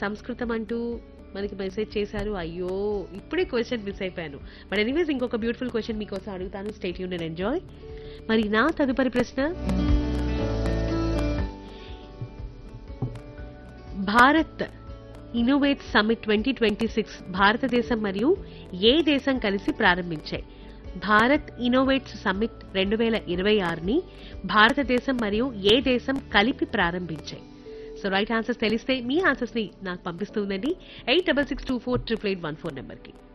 సంస్కృతం అంటూ మనకి మెసేజ్ చేశారు అయ్యో ఇప్పుడే క్వశ్చన్ మిస్ అయిపోయాను బట్ ఎనీవేస్ ఇంకొక బ్యూటిఫుల్ క్వశ్చన్ మీకోసం అడుగుతాను స్టేట్ యూన్ అండ్ ఎంజాయ్ మరి నా తదుపరి ప్రశ్న Bharat innovate summit twenty twenty six భారతదేశం మరియు ఏ దేశం కలిసి ప్రారంభించాయి భారత్ ఇన్నోవేట్స్ సమ్మిట్ రెండు వేల ఇరవై ఆరుని భారతదేశం మరియు ఏ దేశం కలిపి ప్రారంభించాయి సో రైట్ ఆన్సర్స్ తెలిస్తే మీ ఆన్సర్స్ ని నాకు పంపిస్తూ ఉండండి eight double six two four triple eight one four నెంబర్కి